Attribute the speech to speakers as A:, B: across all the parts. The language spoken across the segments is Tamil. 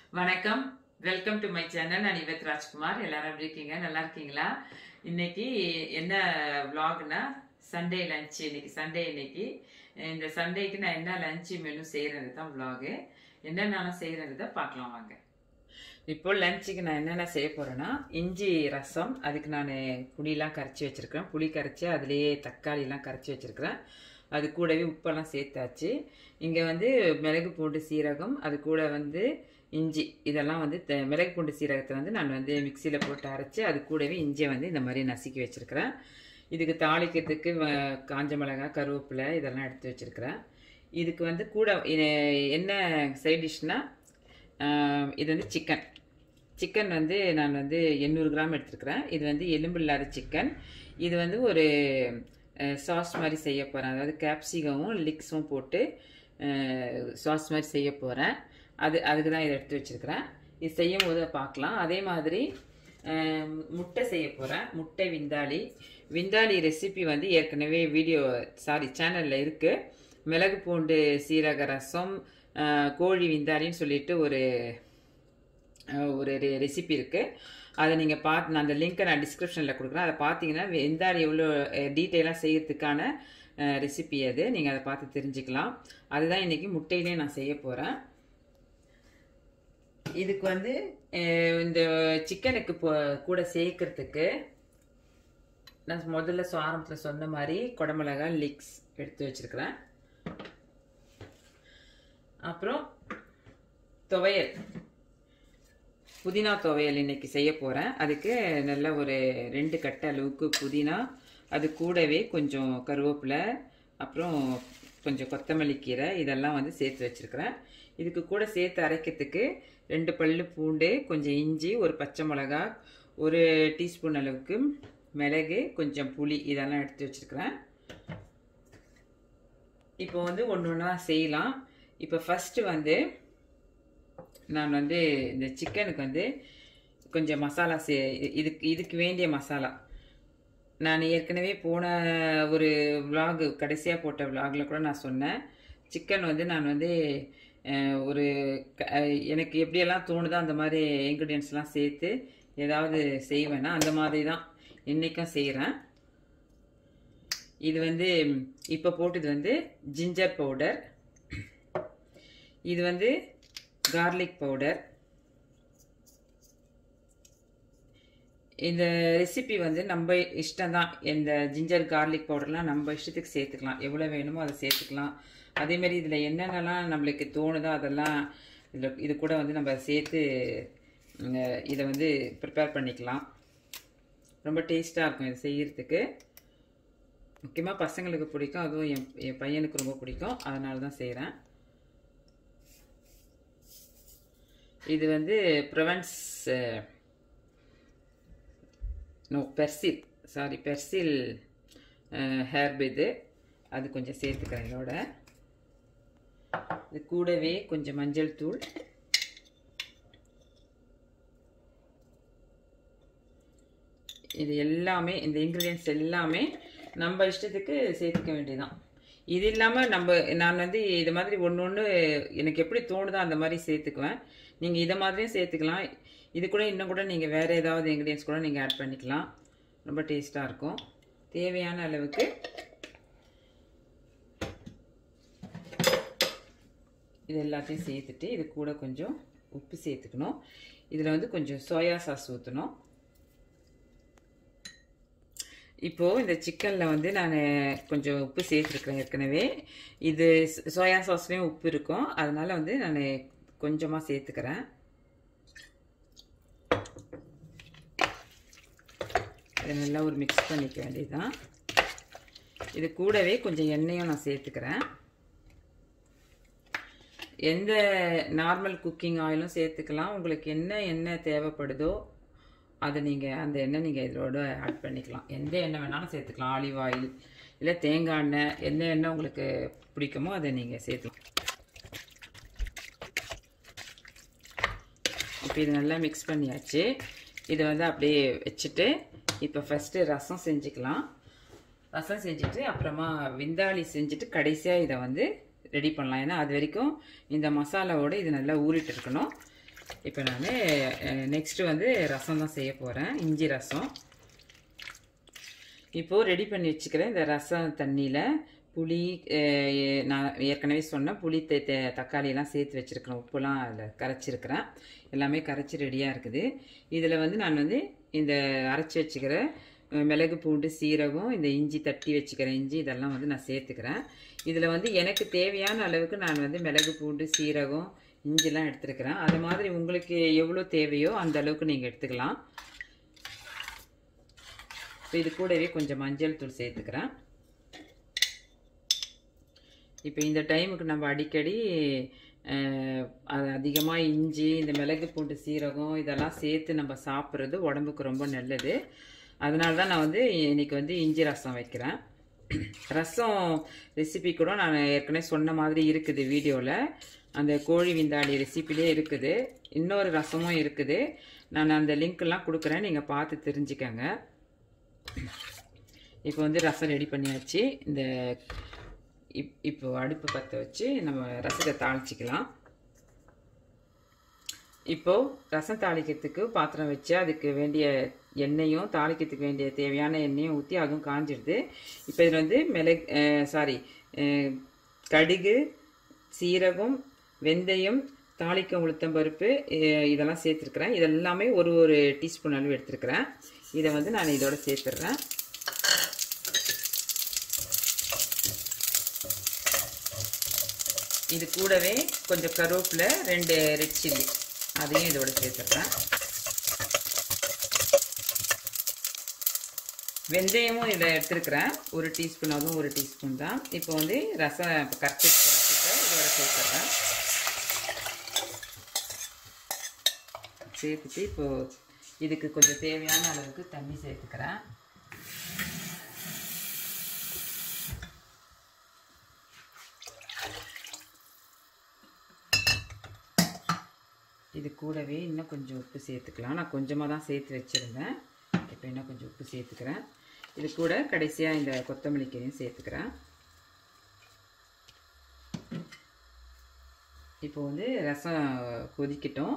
A: வணக்கம் வெல்கம் டு மை சேனல் நான் இவத் ராஜ்குமார் எல்லாரும் எப்படி இருக்கீங்க நல்லா இருக்கீங்களா இன்னைக்கு என்ன vlogனா சண்டே லஞ்ச் இன்னைக்கு சண்டே இன்னைக்கு இந்த சண்டேக்கு நான் என்ன லஞ்ச் மெனு செய்யறது தான் vlog என்னென்னலாம் செய்யறது பார்க்கலாம் வாங்க இப்போ லஞ்சுக்கு நான் என்னென்ன செய்ய போறேன்னா இஞ்சி ரசம் அதுக்கு நான் புளியெலாம் கரைச்சி வச்சிருக்கிறேன் புளி கரைச்சி அதுலேயே தக்காளிலாம் கரைச்சி வச்சிருக்கிறேன் அது கூடவே உப்பெல்லாம் சேர்த்தாச்சு இங்கே வந்து மிளகு பூண்டு சீரகம் அது கூட வந்து இஞ்சி இதெல்லாம் வந்து த- மிளகு பூண்டு சீரகத்தை வந்து நான் வந்து மிக்சியில் போட்டு அரைச்சி அது கூடவே இஞ்சியை வந்து இந்த மாதிரி நசுக்கி வச்சுருக்கிறேன் இதுக்கு தாளிக்கிறதுக்கு வ- காஞ்ச மிளகாய் கருவேப்பிலை இதெல்லாம் எடுத்து வச்சுருக்கிறேன் இதுக்கு வந்து கூட இ- என்ன சைட் டிஷ்னால் இது வந்து சிக்கன் சிக்கன் வந்து நான் வந்து எண்ணூறு கிராம் எடுத்துருக்கிறேன் இது வந்து எலும்பு இல்லாத சிக்கன் இது வந்து ஒரு சாஸ் மாதிரி செய்ய போகிறேன் அதாவது கேப்சிகமும் லிக்ஸும் போட்டு சாஸ் மாதிரி செய்ய போகிறேன் அது அதுக்கு தான் இதை எடுத்து வச்சுருக்கிறேன் இது செய்யும் போது பார்க்கலாம் அதே மாதிரி அஹ், முட்டை செய்ய போகிறேன் முட்டை விந்தாளி விந்தாளி ரெசிபி வந்து ஏற்கனவே வீடியோ சாரி சேனலில் இருக்குது மிளகு பூண்டு சீரக ரசம் அஹ், கோழி விந்தாளின்னு சொல்லிட்டு ஒரு அஹ், ஒரு ரெசிபி இருக்குது அதை நீங்கள் பார்த்து நான் அந்த லிங்க்கை நான் டிஸ்கிரிப்ஷனில் கொடுக்குறேன் அதை பார்த்தீங்கன்னா வெந்தாளி எவ்வளோ டீட்டெயிலாக செய்யறதுக்கான ரெசிபி அது நீங்கள் அதை பார்த்து தெரிஞ்சுக்கலாம் அதுதான் இன்றைக்கி முட்டையிலே நான் செய்ய போகிறேன் இதுக்கு வந்து அஹ், இந்த சிக்கனுக்கு இப்போ கூட சேர்க்கறதுக்கு நான் முதல்ல சொ- ஆரம்பத்தில் சொன்ன மாதிரி குடமிளகாய் லிக்ஸ் எடுத்து வச்சிருக்கிறேன் அப்புறம் துவையல் புதினா துவையல் இன்னைக்கு செய்ய போகிறேன் அதுக்கு நல்ல ஒரு ரெண்டு கட்டை அளவுக்கு புதினா அது கூடவே கொஞ்சம் கருவேப்பிலை அப்புறம் கொஞ்சம் கொத்தமல்லி கீரை இதெல்லாம் வந்து சேர்த்து வச்சுருக்கிறேன் இதுக்கு கூட சேர்த்து அரைக்கிறதுக்கு ரெண்டு பல்லு பூண்டு கொஞ்சம் இஞ்சி ஒரு பச்சை மிளகா ஒரு டீஸ்பூன் அளவுக்கு மிளகு கொஞ்சம் புளி இதெல்லாம் எடுத்து வச்சுருக்கிறேன் இப்போ வந்து ஒன்று ஒன்றா செய்யலாம் இப்போ ஃபஸ்ட்டு வந்து நான் வந்து இந்த சிக்கனுக்கு வந்து கொஞ்சம் மசாலா சே இதுக்கு இதுக்கு வேண்டிய மசாலா நான் ஏற்கனவே போன ஒரு vlog கடைசியாக போட்ட vlogல கூட நான் சொன்னேன் சிக்கன் வந்து நான் வந்து அஹ், ஒரு க- அஹ், எனக்கு எப்படியெல்லாம் தோணுதோ அந்த மாதிரி இன்க்ரீடியன்ஸ்லாம் சேர்த்து ஏதாவது செய்வேன்னா அந்த மாதிரி தான் இன்றைக்கும் செய்கிறேன் இது வந்து இப்போ போட்டது வந்து ஜிஞ்சர் பவுடர் இது வந்து கார்லிக் பவுடர் இந்த ரெசிபி வந்து நம்ம இஷ்டம் தான் இந்த ஜிஞ்சர் கார்லிக் பவுடர்லாம் நம்ம இஷ்டத்துக்கு சேர்த்துக்கலாம் எவ்வளோ வேணுமோ அதை சேர்த்துக்கலாம் அதேமாரி இதில் என்னென்னலாம் நம்மளுக்கு தோணுதோ அதெல்லாம் இதில் இது கூட வந்து நம்ம சேர்த்து ம், இதை வந்து ப்ரிப்பேர் பண்ணிக்கலாம் ரொம்ப டேஸ்ட்டாக இருக்கும் இது செய்யறதுக்கு முக்கியமாக பசங்களுக்கு பிடிக்கும் அதுவும் என் என் பையனுக்கு ரொம்ப பிடிக்கும் அதனால தான் செய்கிறேன் இது வந்து Provence no parsley sorry parsley herb இது அது கொஞ்சம் சேர்த்துக்கிறேன் இதோட இது கூடவே கொஞ்சம் மஞ்சள் தூள் இது எல்லாமே இந்த இன்க்ரீடியன்ஸ் எல்லாமே நம்ம இஷ்டத்துக்கு சேர்த்துக்க வேண்டியதுதான் இது இல்லாமல் நம்ம நான் வந்து இது மாதிரி ஒன்று ஒன்று எனக்கு எப்படி தோணுதோ அந்த மாதிரி சேர்த்துக்குவேன் நீங்கள் இதை மாதிரியும் சேர்த்துக்கலாம் இது கூட இன்னும் கூட நீங்கள் வேறு ஏதாவது இன்க்ரீடியன்ஸ் கூட நீங்கள் ஆட் பண்ணிக்கலாம் ரொம்ப டேஸ்ட்டாக இருக்கும் தேவையான அளவுக்கு இது எல்லாத்தையும் சேர்த்துட்டு இது கூட கொஞ்சம் உப்பு சேர்த்துக்கணும் இதில் வந்து கொஞ்சம் சோயா சாஸ் ஊற்றணும் இப்போது இந்த சிக்கனில் வந்து நான் கொஞ்சம் உப்பு சேர்த்துருக்குறேன் ஏற்கனவே இது சோயா சாஸ்லேயும் உப்பு இருக்கும் அதனால வந்து நான் கொஞ்சமாக சேர்த்துக்கிறேன் இதை நல்லா ஒரு மிக்ஸ் பண்ணிக்க வேண்டியதுதான் இது கூடவே கொஞ்சம் எண்ணெயும் நான் சேர்த்துக்கிறேன் எந்த நார்மல் குக்கிங் ஆயிலும் சேர்த்துக்கலாம் உங்களுக்கு என்ன எண்ணெய் தேவைப்படுதோ அதை நீங்கள் அந்த எண்ணெய் நீங்கள் இதோட ஆட் பண்ணிக்கலாம் எந்த எண்ணெய் வேணாலும் சேர்த்துக்கலாம் ஆலிவ் ஆயில் இல்லை தேங்காய் எண்ணெய் எந்த எண்ணெய் உங்களுக்கு பிடிக்குமோ அதை நீங்கள் சேர்த்துக்கலாம் இப்போ இது நல்லா மிக்ஸ் பண்ணியாச்சு இதை வந்து அப்படியே வச்சுட்டு இப்போ ஃபஸ்ட்டு ரசம் செஞ்சுக்கலாம் ரசம் செஞ்சுட்டு அப்புறமா விந்தாளி செஞ்சுட்டு கடைசியாக இதை வந்து ரெடி பண்ணலாம் ஏன்னா அது வரைக்கும் இந்த மசாலாவோட இது நல்லா ஊறிட்டு இருக்கணும் இப்போ நான் நெக்ஸ்ட்டு வந்து ரசம் தான் செய்ய போகிறேன் இஞ்சி ரசம் இப்போது ரெடி பண்ணி வச்சுக்கிறேன் இந்த ரசம் தண்ணியில் புளி அஹ், நான் ஏற்கனவே சொன்னேன் புளி தே தே- தக்காளியெல்லாம் சேர்த்து வச்சுருக்கிறேன் உப்புலாம் அதில் கரைச்சிருக்கிறேன் எல்லாமே கரைச்சி ரெடியாக இருக்குது இதில் வந்து நான் வந்து இந்த அரைச்சி வச்சுக்கிற அஹ், மிளகு பூண்டு சீரகம் இந்த இஞ்சி தட்டி வச்சுக்கிற இஞ்சி இதெல்லாம் வந்து நான் சேர்த்துக்கிறேன் இதில் வந்து எனக்கு தேவையான அளவுக்கு நான் வந்து மிளகு பூண்டு சீரகம் இஞ்சிலாம் எடுத்துருக்கிறேன் அது மாதிரி உங்களுக்கு எவ்வளோ தேவையோ அந்த அளவுக்கு நீங்கள் எடுத்துக்கலாம் இப்போ இது கூடவே கொஞ்சம் மஞ்சள் தூள் சேர்த்துக்கிறேன் இப்போ இந்த டைமுக்கு நம்ம அடிக்கடி அஹ், அது அதிகமாக இஞ்சி இந்த மிளகு பூண்டு சீரகம் இதெல்லாம் சேர்த்து நம்ம சாப்பிட்றது உடம்புக்கு ரொம்ப நல்லது அதனால தான் நான் வந்து இன்னைக்கு வந்து இஞ்சி ரசம் வைக்கிறேன் ரசம் ரெசிபி கூட நான் ஏற்கனவே சொன்ன மாதிரி இருக்குது வீடியோவில் அந்த கோழி விந்தாளி ரெசிபிலே இருக்குது இன்னொரு ரசமும் இருக்குது நான் அந்த லிங்க்லாம் கொடுக்குறேன் நீங்கள் பார்த்து தெரிஞ்சுக்கங்க இப்போ வந்து ரசம் ரெடி பண்ணியாச்சு இந்த இப் இப்போ அடுப்பு பற்ற வச்சு நம்ம ரசத்தை தாளிச்சிக்கலாம் இப்போ ரசம் தாளிக்கிறதுக்கு பாத்திரம் வச்சு அதுக்கு வேண்டிய எண்ணெயும் தாளிக்கிறதுக்கு வேண்டிய தேவையான எண்ணெயும் ஊற்றி அதுவும் காஞ்சிடுது இப்போ இதில் வந்து மிளகு சாரி கடுகு சீரகம் வெந்தயம் தாளிக்க உளுத்தம் பருப்பு அஹ், இதெல்லாம் சேர்த்துருக்குறேன் இதெல்லாமே ஒரு ஒரு டீஸ்பூன் அளவு எடுத்துருக்கிறேன் இதை வந்து நான் இதோட சேர்த்துடுறேன் இது கூடவே கொஞ்சம் கருவேப்பிலை ரெண்டு ரெட் சில்லி அதையும் இதோட சேர்த்துடுறேன் வெந்தயமும் இதில் எடுத்துருக்கிறேன் ஒரு டீஸ்பூன் அதுவும் ஒரு டீஸ்பூன் தான் இப்போ வந்து ரசம் இப்போ கரைச்சி ரசத்தை இதோட சேர்த்துட்றேன் சேர்த்துட்டு இப்போது இதுக்கு கொஞ்சம் தேவையான அளவுக்கு தண்ணி சேர்த்துக்கிறேன் இது கூடவே இன்னும் கொஞ்சம் உப்பு சேர்த்துக்கலாம் நான் கொஞ்சமாக தான் சேர்த்து வச்சுருந்தேன் இப்போ இன்னும் கொஞ்சம் உப்பு சேர்த்துக்கிறேன் இது கூட கடைசியாக இந்த கொத்தமல்லி கீரையும் சேர்த்துக்கிறேன் இப்போ வந்து ரசம் கொதிக்கட்டும்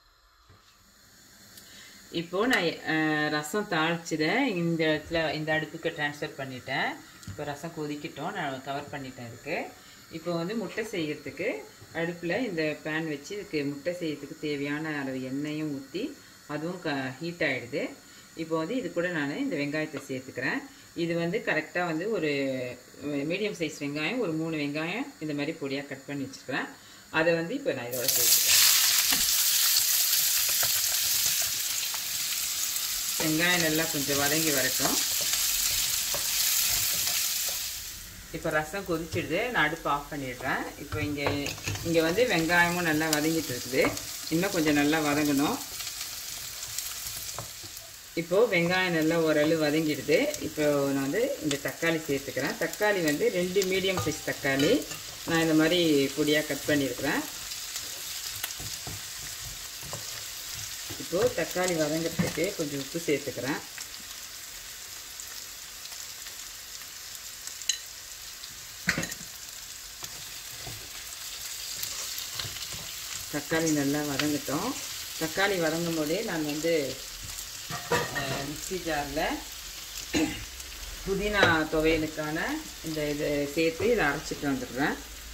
A: இப்போ நான் அஹ், ரசம் தாளிச்சதை இந்த இடத்துல இந்த அடுப்புக்கு ட்ரான்ஸ்ஃபர் பண்ணிட்டேன் இப்போ ரசம் கொதிக்கட்டும் நான் கவர் பண்ணிட்டேன் இதுக்கு இப்போ வந்து முட்டை செய்யறதுக்கு அடுப்பில் இந்த பேன் வச்சு இதுக்கு முட்டை செய்யறதுக்கு தேவையான அளவு எண்ணெயும் ஊற்றி அதுவும் க ஹீட் ஆகிடுது இப்போ வந்து இது கூட நான் இந்த வெங்காயத்தை சேர்த்துக்கிறேன் இது வந்து கரெக்டாக வந்து ஒரு மீடியம் சைஸ் வெங்காயம் ஒரு மூணு வெங்காயம் இந்த மாதிரி பொடியாக கட் பண்ணி வச்சுருக்கிறேன் அதை வந்து இப்போ நான் இதோட சேர்த்துக்கிறேன் வெங்காயம் நல்லா கொஞ்சம் வதங்கி வரட்டும் இப்போ ரசம் கொதிச்சிடுது நான் அடுப்பு ஆஃப் பண்ணிடுறேன் இப்போ இங்கே இங்கே வந்து வெங்காயமும் நல்லா வதங்கிட்டு இருக்குது இன்னும் கொஞ்சம் நல்லா வதங்கணும் இப்போது வெங்காயம் நல்லா ஓரளவு வதங்கிடுது இப்போ நான் வந்து இந்த தக்காளி சேர்த்துக்கிறேன் தக்காளி வந்து ரெண்டு மீடியம் சைஸ் தக்காளி நான் இந்த மாதிரி பொடியாக கட் பண்ணியிருக்கிறேன் இப்போது தக்காளி வதங்கிறதுக்கு கொஞ்சம் உப்பு சேர்த்துக்கிறேன் தக்காளி நல்லா வதங்கட்டும் தக்காளி வதங்கும் போதே நான் வந்து அஹ், மிக்ஸி ஜாரில் புதினா துவையலுக்கான இந்த இதை சேர்த்து இதை அரைச்சிட்டு வந்துடுறேன்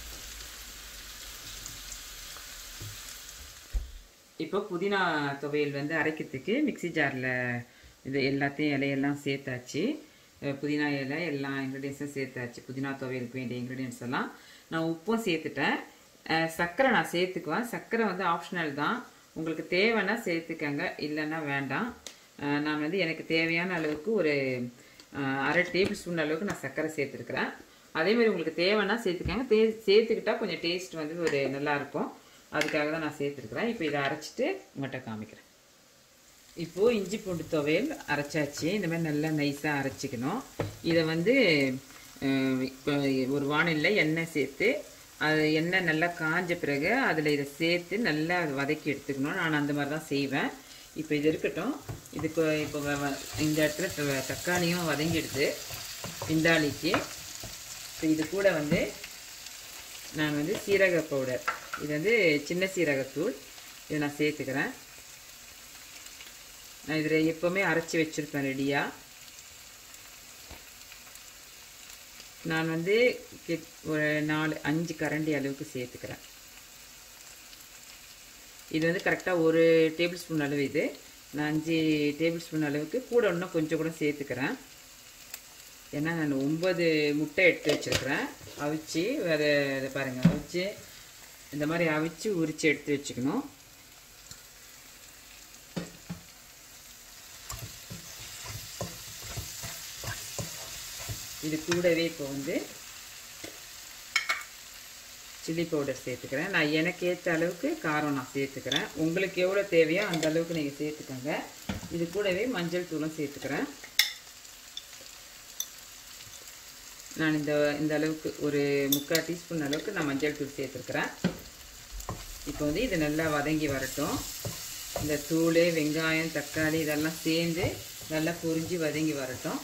A: இப்போ புதினா துவையல் வந்து அரைக்கிறதுக்கு மிக்ஸி ஜாரில் இது எல்லாத்தையும் இலையெல்லாம் சேர்த்தாச்சு அஹ் புதினா இலை எல்லா இன்க்ரீடியன்ஸும் சேர்த்தாச்சு புதினா துவையலுக்கு வேண்டிய இன்க்ரீடியன்ஸ் எல்லாம் நான் உப்பும் சேர்த்துட்டேன் அஹ் சர்க்கரை நான் சேர்த்துக்குவேன் சர்க்கரை வந்து ஆப்ஷனல் தான் உங்களுக்கு தேவைன்னா சேர்த்துக்கங்க இல்லைன்னா வேண்டாம் அஹ் நான் வந்து எனக்கு தேவையான அளவுக்கு ஒரு அஹ் அரை டேபிள் ஸ்பூன் அளவுக்கு நான் சர்க்கரை சேர்த்துருக்குறேன் அதே மாதிரி உங்களுக்கு தேவைன்னா சேர்த்துக்கங்க தே சேர்த்துக்கிட்டா கொஞ்சம் டேஸ்ட் வந்து ஒரு நல்லாயிருக்கும் அதுக்காக தான் நான் சேர்த்துருக்குறேன் இப்போ இதை அரைச்சிட்டு உங்கள்கிட்ட காமிக்கிறேன் இப்போது இஞ்சி பூண்டு துவையல் அரைச்சாச்சு இந்த மாதிரி நல்லா நைஸாக அரைச்சிக்கணும் இதை வந்து அஹ், இப்போ ஒரு வானிலையில் எண்ணெய் சேர்த்து அது எண்ணெய் நல்லா காஞ்ச பிறகு அதில் இதை சேர்த்து நல்லா அதை வதக்கி எடுத்துக்கணும் நான் அந்த மாதிரி தான் செய்வேன் இப்போ இது இருக்கட்டும் இதுக்கு இப்போ வ- வ- இந்த இடத்துல த- தக்காளியும் வதங்கிடுது பிந்தாளிக்கு இப்போ இது கூட வந்து நான் வந்து சீரக பவுடர் இது வந்து சின்ன சீரகத்தூள் இதை நான் சேர்த்துக்கிறேன் நான் இதில் எப்போவுமே அரைச்சி வச்சுருப்பேன் ரெடியாக நான் வந்து கிட்- ஒரு நாலு அஞ்சு கரண்டி அளவுக்கு சேர்த்துக்கிறேன் இது வந்து கரெக்டாக ஒரு டேபிள் ஸ்பூன் அளவு இது நான் அஞ்சு டேபிள் ஸ்பூன் அளவுக்கு கூட இன்னும் கொஞ்சம் கூட சேர்த்துக்கிறேன் ஏன்னா நான் ஒம்பது முட்டை எடுத்து வச்சுருக்கிறேன் அவிச்சு அதை இதை பாருங்கள் அவிச்சு இந்த மாதிரி அவிச்சு உரித்து எடுத்து வச்சுக்கணும் இது கூடவே இப்போ வந்து சில்லி பவுடர் சேர்த்துக்கிறேன் நான் எனக்கு ஏற்ற அளவுக்கு காரம் நான் சேர்த்துக்கிறேன் உங்களுக்கு எவ்வளோ தேவையோ அந்த அளவுக்கு நீங்கள் சேர்த்துக்கோங்க இது கூடவே மஞ்சள் தூளும் சேர்த்துக்கிறேன் நான் இந்த இந்த அளவுக்கு ஒரு முக்கால் டீஸ்பூன் அளவுக்கு நான் மஞ்சள் தூள் சேர்த்துருக்குறேன் இப்போ வந்து இது நல்லா வதங்கி வரட்டும் இந்த தூள் வெங்காயம் தக்காளி இதெல்லாம் சேர்ந்து நல்லா பொரிஞ்சு வதங்கி வரட்டும்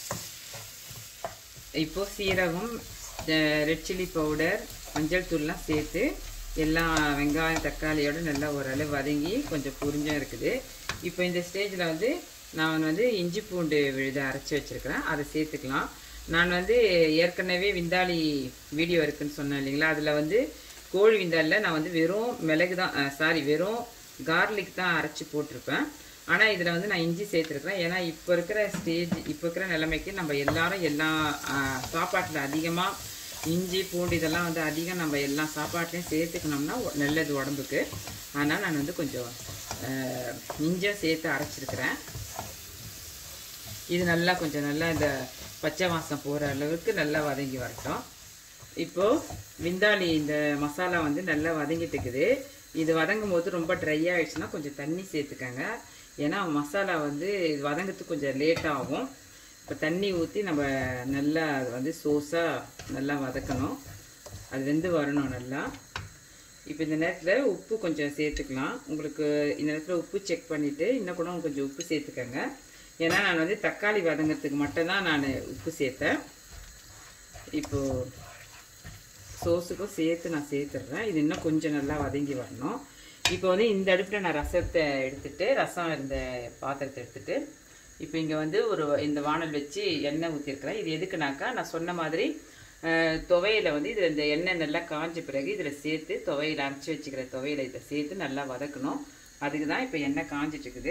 A: இப்போ சீரகம் ரெட் சில்லி பவுடர் மஞ்சள் தூள்லாம் சேர்த்து எல்லாம் வெங்காயம் தக்காளியோட நல்லா ஓரளவு வதங்கி கொஞ்சம் புரிஞ்சும் இருக்குது இப்போ இந்த ஸ்டேஜில் வந்து நான் வந்து இஞ்சி பூண்டு விழுத அரைச்சி வச்சுருக்கிறேன் அதை சேர்த்துக்கலாம் நான் வந்து ஏற்கனவே விந்தாளி வீடியோ இருக்குன்னு சொன்னேன் இல்லைங்களா அதில் வந்து கோழி விந்தாலில் நான் வந்து வெறும் மிளகு தான் சாரி வெறும் கார்லிக் தான் அரைச்சி போட்டிருப்பேன் ஆனால் இதில் வந்து நான் இஞ்சி சேர்த்துருக்குறேன் ஏன்னா இப்போ இருக்கிற ஸ்டேஜ் இப்போ இருக்கிற நிலைமைக்கு நம்ம எல்லாரும் எல்லா சாப்பாட்டில் அதிகமாக இஞ்சி பூண்டு இதெல்லாம் வந்து அதிகம் நம்ம எல்லா சாப்பாட்லையும் சேர்த்துக்கணும்னா ஒ- நல்லது உடம்புக்கு அதனால் நான் வந்து கொஞ்சம் ஆஹ், இஞ்சியும் சேர்த்து அரைச்சிருக்கிறேன் இது நல்லா கொஞ்சம் நல்லா இந்த பச்சை வாசம் போகிற அளவுக்கு நல்லா வதங்கி வரட்டும் இப்போது விந்தாளி இந்த மசாலா வந்து நல்லா வதங்கிட்டு இருக்குது இது வதங்கும் போது ரொம்ப ட்ரை ஆயிடுச்சுன்னா கொஞ்சம் தண்ணி சேர்த்துக்கங்க ஏன்னா மசாலா வந்து இது வதங்கிறதுக்கு கொஞ்சம் லேட் ஆகும் இப்போ தண்ணி ஊற்றி நம்ம நல்லா அது வந்து சோஸாக நல்லா வதக்கணும் அது வெந்து வரணும் நல்லா இப்போ இந்த நேரத்தில் உப்பு கொஞ்சம் சேர்த்துக்கலாம் உங்களுக்கு இந்த நேரத்தில் உப்பு செக் பண்ணிவிட்டு இன்னும் கூட கொஞ்சம் உப்பு சேர்த்துக்கங்க ஏன்னா நான் வந்து தக்காளி வதங்கிறதுக்கு மட்டும்தான் நான் உப்பு சேர்த்தேன் இப்போது சோஸுக்கும் சேர்த்து நான் சேர்த்துடுறேன் இது இன்னும் கொஞ்சம் நல்லா வதங்கி வரணும் இப்போ வந்து இந்த அடுப்பில் நான் ரசத்தை எடுத்துட்டு ரசம் இருந்த பாத்திரத்தை எடுத்துட்டு இப்போ இங்கே வந்து ஒரு இந்த வானல் வச்சு எண்ணெய் ஊற்றிருக்கிறேன் இது எதுக்குனாக்கா நான் சொன்ன மாதிரி அஹ், துவையில வந்து இதில் இந்த எண்ணெய் நல்லா காஞ்ச பிறகு இதில் சேர்த்து துவையில அரைச்சி வச்சுக்கிற துவையில இதை சேர்த்து நல்லா வதக்கணும் அதுக்கு தான் இப்போ எண்ணெய் காஞ்சிட்டு இருக்குது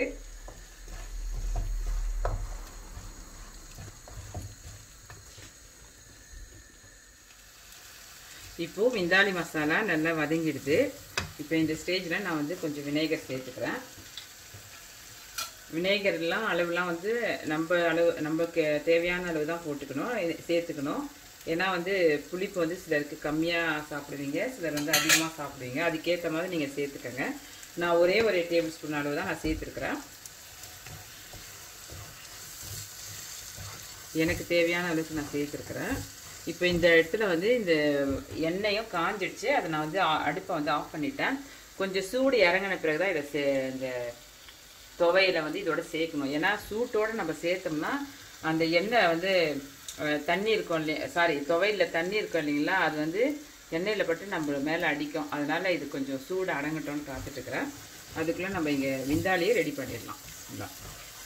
A: இப்போது விந்தாளி மசாலா நல்லா வதங்கிடுது இப்போ இந்த ஸ்டேஜில் நான் வந்து கொஞ்சம் வினேகர் சேர்த்துக்கிறேன் வினேகர்லாம் அளவுலாம் வந்து நம்ம அளவு நமக்கு தேவையான அளவு தான் போட்டுக்கணும் இது சேர்த்துக்கணும் ஏன்னா வந்து புளிப்பு வந்து சிலருக்கு கம்மியாக சாப்பிடுவீங்க சிலர் வந்து அதிகமாக சாப்பிடுவீங்க அதுக்கேற்ற மாதிரி நீங்கள் சேர்த்துக்கங்க நான் ஒரே ஒரு டேபிள் ஸ்பூன் அளவு தான் நான் சேர்த்துருக்குறேன் எனக்கு தேவையான அளவுக்கு நான் சேர்த்துருக்குறேன் இப்போ இந்த இடத்துல வந்து இந்த எண்ணெயும் காஞ்சிடுச்சு அதை நான் வந்து அ- அடுப்பை வந்து ஆஃப் பண்ணிட்டேன் கொஞ்சம் சூடு இறங்கின பிறகு தான் இதை சே இந்த துவையில வந்து இதோட சேர்க்கணும் ஏன்னா சூட்டோட நம்ம சேர்த்தோம்னா அந்த எண்ணெய் வந்து அஹ், தண்ணி இருக்கும் இல்லையா சாரி துவையில தண்ணி இருக்கும் இல்லைங்களா அது வந்து எண்ணெயில் பட்டு நம்ம மேலே அடிக்கும் அதனால இது கொஞ்சம் சூடு அடங்கட்டும்னு காத்துட்டு இருக்கிறேன் அதுக்குள்ளே நம்ம இங்கே விந்தாலியை ரெடி பண்ணிடலாம் இதான்.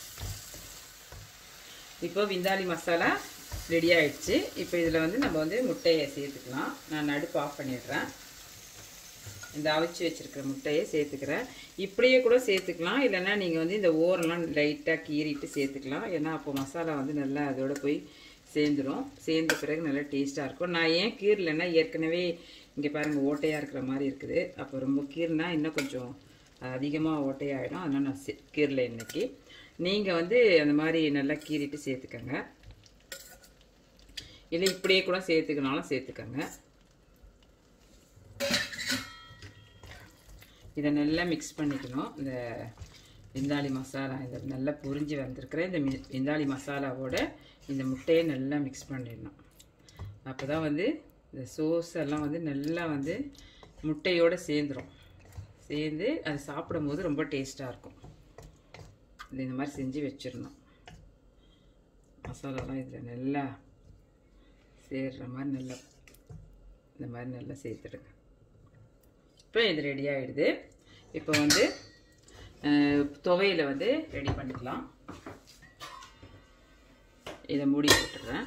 A: இப்போ விந்தாளி மசாலா ரெடி ஆயிடுச்சு இப்போ இதில் வந்து நம்ம வந்து முட்டையை சேர்த்துக்கலாம் நான் அடுப்பு ஆஃப் பண்ணிடுறேன் இந்த அவிச்சு வச்சிருக்கிற முட்டையை சேர்த்துக்கிறேன் இப்படியே கூட சேர்த்துக்கலாம் இல்லைன்னா நீங்கள் வந்து இந்த ஓரெல்லாம் லைட்டாக கீறிட்டு சேர்த்துக்கலாம் ஏன்னா அப்போ மசாலா வந்து நல்லா அதோட போய் சேர்ந்துடும் சேர்ந்த பிறகு நல்லா டேஸ்ட்டாக இருக்கும் நான் ஏன் கீரலைன்னா ஏற்கனவே இங்கே பாருங்கள் ஓட்டையாக இருக்கிற மாதிரி இருக்குது அப்போ ரொம்ப கீறினா இன்னும் கொஞ்சம் அதிகமாக ஓட்டையாகிடும் அதனால் நான் சே கீரலை இன்னைக்கு நீங்கள் வந்து அந்த மாதிரி நல்லா கீறிட்டு சேர்த்துக்கங்க இல்லை இப்படியே கூட சேர்த்துக்கனாலும் சேர்த்துக்கங்க இதை நல்லா மிக்ஸ் பண்ணிக்கணும் இந்த விந்தாளி மசாலா இந்த நல்லா புரிஞ்சு வந்திருக்கிற இந்த மி- விந்தாளி மசாலாவோட இந்த முட்டையை நல்லா மிக்ஸ் பண்ணிடணும் அப்போ தான் வந்து இந்த சோஸ் எல்லாம் வந்து நல்லா வந்து முட்டையோடு சேர்ந்துரும் சேர்ந்து அது சாப்பிடும்போது ரொம்ப டேஸ்ட்டாக இருக்கும் இது இந்த மாதிரி செஞ்சு வச்சிடணும் மசாலாலாம் இதில் நல்லா சேர்ற மாதிரி நல்லா இந்த மாதிரி நல்லா சேர்த்துடுங்க இப்போ இது ரெடி ஆகிடுது இப்போ வந்து அஹ், துவையில வந்து ரெடி பண்ணிக்கலாம் இதை மூடி போட்டுடுறேன்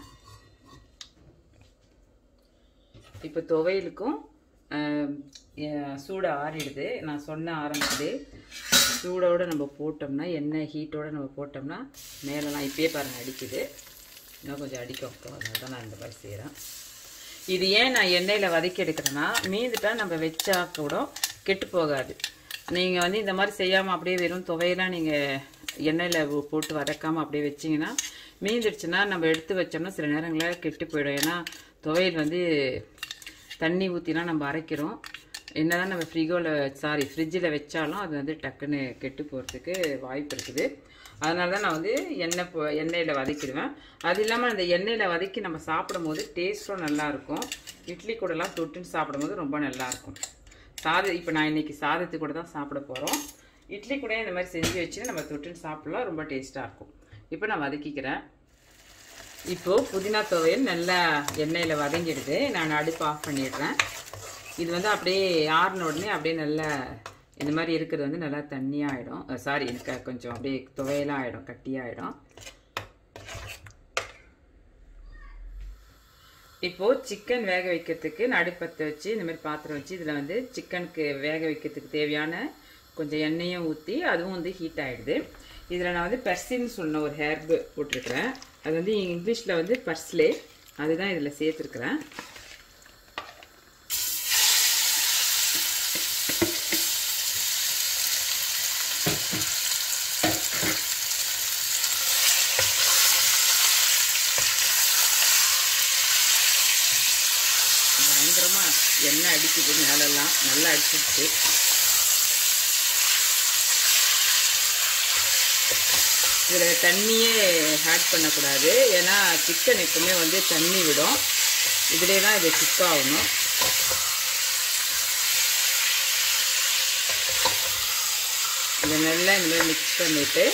A: இப்போ துவையலுக்கும் ஆஹ், எ- சூடு ஆறிடுது நான் சொன்ன ஆரம்பிக்குது சூடோடு நம்ம போட்டோம்னா எண்ணெய் ஹீட்டோடு நம்ம போட்டோம்னா மேலெலாம் இப்பயே பாருங்கள் அடிக்குது இன்னும் கொஞ்சம் அடிக்கும் அதனால தான் நான் இந்த மாதிரி செய்கிறேன் இது ஏன் நான் எண்ணெயில் வதக்கி எடுக்கிறேன்னா மீந்துட்டா நம்ம வச்சா கூட கெட்டு போகாது நீங்கள் வந்து இந்த மாதிரி செய்யாமல் அப்படியே வெறும் துவையெல்லாம் நீங்கள் எண்ணெயில் போட்டு வதக்காமல் அப்படியே வச்சிங்கன்னா மீந்துடுச்சுன்னா நம்ம எடுத்து வச்சோம்னா சில நேரங்களில் கெட்டு போயிடும் ஏன்னா துவையல் வந்து தண்ணி ஊற்றிலாம் நம்ம அரைக்கிறோம் என்னதான் நம்ம ஃப்ரிகோவில் சாரி ஃப்ரிட்ஜில் வச்சாலும் அது வந்து டக்குன்னு கெட்டு போகிறதுக்கு வாய்ப்பு இருக்குது அதனால தான் நான் வந்து எண்ணெய் போ எண்ணெயில் வதக்கிடுவேன் அது இல்லாமல் அந்த எண்ணெயில் வதக்கி நம்ம சாப்பிடும் போது டேஸ்ட்டும் நல்லாயிருக்கும் இட்லி கூடலாம் தொட்டுன்னு சாப்பிடும்போது ரொம்ப நல்லாயிருக்கும் சாதம் இப்போ நான் இன்னைக்கு சாதத்து கூட தான் சாப்பிட போகிறோம் இட்லி கூட இந்த மாதிரி செஞ்சு வச்சு நம்ம தொட்டுன்னு சாப்பிடலாம் ரொம்ப டேஸ்ட்டாக இருக்கும் இப்போ நான் வதக்கிக்கிறேன் இப்போது புதினா துவையல் நல்லா எண்ணெயில் வதங்கிடுது நான் அடுப்பு ஆஃப் பண்ணிடுறேன் இது வந்து அப்படியே ஆறின உடனே அப்படியே நல்லா இந்த மாதிரி இருக்கிறது வந்து நல்லா தண்ணியாகிடும் சாரி எனக்கு கொஞ்சம் அப்படியே துவையலாக ஆகிடும் கட்டியாகிடும் இப்போது சிக்கன் வேக வைக்கிறதுக்கு நடுப்பத்தை வச்சு இந்த மாதிரி பாத்திரம் வச்சு இதில் வந்து சிக்கனுக்கு வேக வைக்கிறதுக்கு தேவையான கொஞ்சம் எண்ணெயும் ஊற்றி அதுவும் வந்து ஹீட் ஆகிடுது இதில் நான் வந்து பெர்சின்னு சொன்ன ஒரு ஹேர்பு போட்டிருக்கிறேன் அது வந்து இங்கிலீஷில் வந்து பர்ஸ்லே அதுதான் இதில் சேர்த்துருக்குறேன் பயங்கரமாக எண்ணெய் அடிக்குது மேலெல்லாம் நல்லா அடிச்சிடுச்சு இதில் தண்ணியே ஆட் பண்ணக்கூடாது ஏன்னா சிக்கன் எப்பவுமே வந்து தண்ணி விடும் இதிலே தான் இது குக் ஆகணும் இதை நல்லா இந்த மாதிரி மிக்ஸ் பண்ணிவிட்டு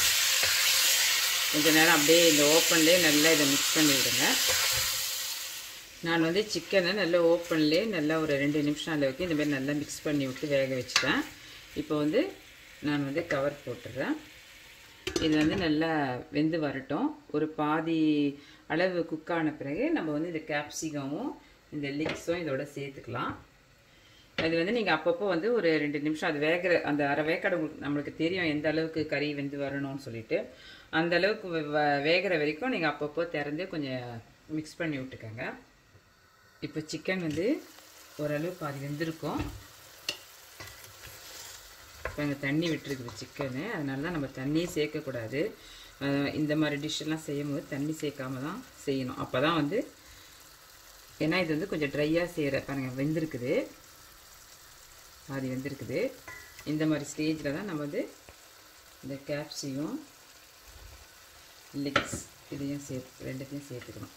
A: கொஞ்ச நேரம் அப்படியே இந்த ஓப்பன்லேயே நல்லா இதை மிக்ஸ் பண்ணி விடுங்க நான் வந்து சிக்கனை நல்லா ஓப்பன்லேயே நல்லா ஒரு ரெண்டு நிமிஷம் அளவுக்கு இந்த மாதிரி நல்லா மிக்ஸ் பண்ணி விட்டு வேக வச்சுட்டேன் இப்போ வந்து நான் வந்து கவர் போட்டுடுறேன் இது வந்து நல்லா வெந்து வரட்டும் ஒரு பாதி அளவு குக் ஆன பிறகு நம்ம வந்து இந்த கேப்சிகமும் இந்த லிக்ஸும் இதோட சேர்த்துக்கலாம் அது வந்து நீங்கள் அப்பப்போ வந்து ஒரு ரெண்டு நிமிஷம் அது வேகிற அந்த அரை வேக்காடு உங்களுக்கு நம்மளுக்கு தெரியும் எந்த அளவுக்கு கறி வெந்து வரணும்னு சொல்லிட்டு அந்த அளவுக்கு வே- வ- வேகிற வரைக்கும் நீங்கள் அப்பப்போ திறந்து கொஞ்சம் மிக்ஸ் பண்ணி விட்டுக்கோங்க இப்போ சிக்கன் வந்து ஓரளவு பாதி வெந்திருக்கும் இப்போ அங்கே தண்ணி விட்டுருக்குது சிக்கனு அதனால தான் நம்ம தண்ணியே சேர்க்கக்கூடாது அஹ் இந்த மாதிரி டிஷ்ஷெல்லாம் செய்யும்போது தண்ணி சேர்க்காம தான் செய்யணும் அப்போ தான் வந்து ஏன்னா இது வந்து கொஞ்சம் ட்ரையாக செய்கிற பாருங்கள் வெந்திருக்குது பாதி வெந்திருக்குது இந்த மாதிரி ஸ்டேஜில் தான் நம்ம வந்து இந்த கேப்சியும் லிக்ஸ் இதையும் சேர்த்து ரெண்டுத்தையும் சேர்த்துக்கணும்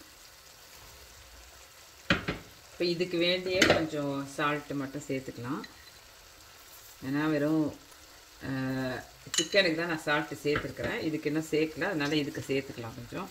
A: இப்போ இதுக்கு வேண்டிய கொஞ்சம் சால்ட்டு மட்டும் சேர்த்துக்கலாம் ஏன்னா வெறும் சிக்கனுக்கு தான் நான் சால்ட்டு சேர்த்துருக்குறேன் இதுக்கு இன்னும் சேர்க்கல அதனால இதுக்கு சேர்த்துக்கலாம் கொஞ்சம்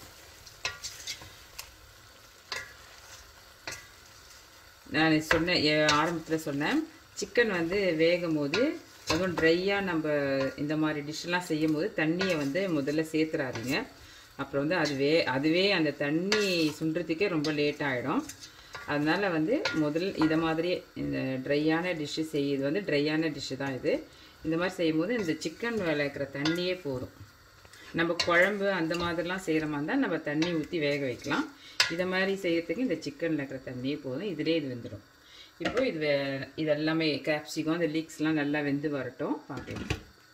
A: நான் சொன்னேன் ஆரம்பத்தில் சொன்னேன் சிக்கன் வந்து வேகும் போது அதுவும் ட்ரையாக நம்ம இந்த மாதிரி டிஷ்ஷெல்லாம் செய்யும் போது தண்ணியை வந்து முதல்ல சேர்த்துறாதீங்க அப்புறம் வந்து அதுவே அதுவே அந்த தண்ணி சுண்டுறதுக்கே ரொம்ப லேட் ஆகிடும் அதனால வந்து முதல் இதை மாதிரி இந்த ட்ரையான டிஷ்ஷு செய் இது வந்து ட்ரையான டிஷ்ஷு தான் இது இந்த மாதிரி செய்யும்போது இந்த சிக்கன் விளக்குற தண்ணியே போதும் நம்ம குழம்பு அந்த மாதிரிலாம் செய்கிற மாதிரி தான் நம்ம தண்ணி ஊற்றி வேக வைக்கலாம் இதை மாதிரி செய்யறதுக்கு இந்த சிக்கனில் இருக்கிற தண்ணியே போதும் இதிலே இது வெந்துடும் இப்போ இது வே- இது எல்லாமே கேப்சிகம் அந்த லீக்ஸ்லாம் நல்லா வெந்து வரட்டும் பார்க்கலாம்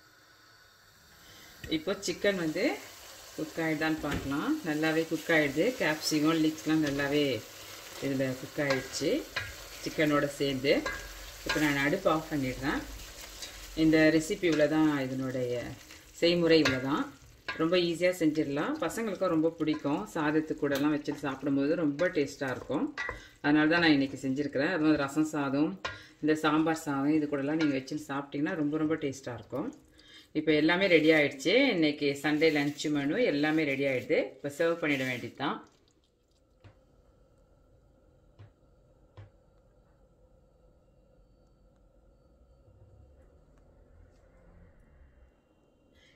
A: இப்போ சிக்கன் வந்து குக் ஆகிடுதான்னு பார்க்கலாம் நல்லாவே குக் ஆகிடுது கேப்சிகம் லீக்ஸ்லாம் நல்லாவே இதில் குக் ஆகிடுச்சு சிக்கனோட சேர்ந்து இப்போ நான் அடுப்பு ஆஃப் பண்ணிடுறேன் இந்த ரெசிபி இவ்வளோ தான் இதனுடைய செய்முறை இவ்வளோ தான் ரொம்ப ஈஸியாக செஞ்சிடலாம் பசங்களுக்கும் ரொம்ப பிடிக்கும் சாதத்து கூடலாம் வச்சுட்டு சாப்பிடும்போது ரொம்ப டேஸ்ட்டாக இருக்கும் அதனால தான் நான் இன்றைக்கி செஞ்சுருக்கிறேன் அது மாதிரி ரசம் சாதம் இந்த சாம்பார் சாதம் இது கூடலாம் நீங்கள் வச்சுன்னு சாப்பிட்டிங்கன்னா ரொம்ப ரொம்ப டேஸ்ட்டாக இருக்கும் இப்போ எல்லாமே ரெடி ஆயிடுச்சு இன்னைக்கு சண்டே லஞ்ச் மெனு எல்லாமே ரெடி ஆயிடுது இப்போ சர்வ் பண்ணிட வேண்டியது தான்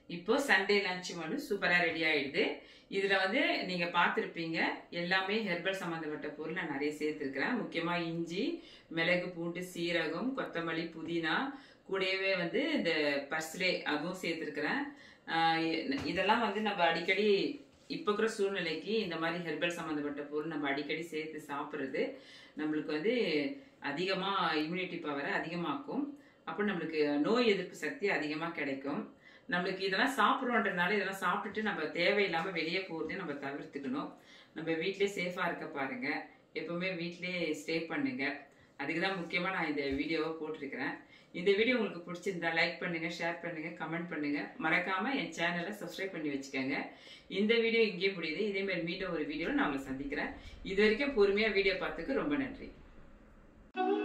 A: இப்போ சண்டே லஞ்ச் வந்து சூப்பரா ரெடி ஆயிடுது இதுல வந்து நீங்க பார்த்திருப்பீங்க எல்லாமே ஹெர்பல் சம்பந்தப்பட்ட பொருள் நான் நிறைய சேர்த்திருக்கிறேன் முக்கியமா இஞ்சி மிளகு பூண்டு சீரகம் கொத்தமல்லி புதினா கூடவே வந்து இந்த பர்ஸ்லே அதுவும் சேர்த்திருக்கிறேன் ஆஹ் இ- இதெல்லாம் வந்து நம்ம அடிக்கடி இப்போ இருக்கிற சூழ்நிலைக்கு இந்த மாதிரி ஹெர்பல் சம்மந்தப்பட்ட பொருள் நம்ம அடிக்கடி சேர்த்து சாப்பிட்றது நம்மளுக்கு வந்து அதிகமாக இம்யூனிட்டி பவரை அதிகமாக்கும் அப்போ நம்மளுக்கு நோய் எதிர்ப்பு சக்தி அதிகமாக கிடைக்கும் நம்மளுக்கு இதெல்லாம் சாப்பிட்றோன்றதுனால இதெல்லாம் சாப்பிட்டுட்டு நம்ம தேவையில்லாமல் வெளியே போகிறதே நம்ம தவிர்த்துக்கணும் நம்ம வீட்டிலே சேஃபாக இருக்க பாருங்க எப்பவுமே வீட்டிலே ஸ்டே பண்ணுங்க அதுக்கு தான் முக்கியமாக நான் இந்த வீடியோவை போட்டிருக்கிறேன் இந்த வீடியோ உங்களுக்கு பிடிச்சிருந்தா லைக் பண்ணுங்க ஷேர் பண்ணுங்க கமெண்ட் பண்ணுங்க மறக்காம என் சேனலை சப்ஸ்கிரைப் பண்ணி வச்சுக்கோங்க இந்த வீடியோ இங்கேயே முடியுது இதே மாதிரி மீண்டும் ஒரு வீடியோவில் நான் உங்களை சந்திக்கிறேன் இது வரைக்கும் பொறுமையாக வீடியோ பார்த்துக்கு ரொம்ப நன்றி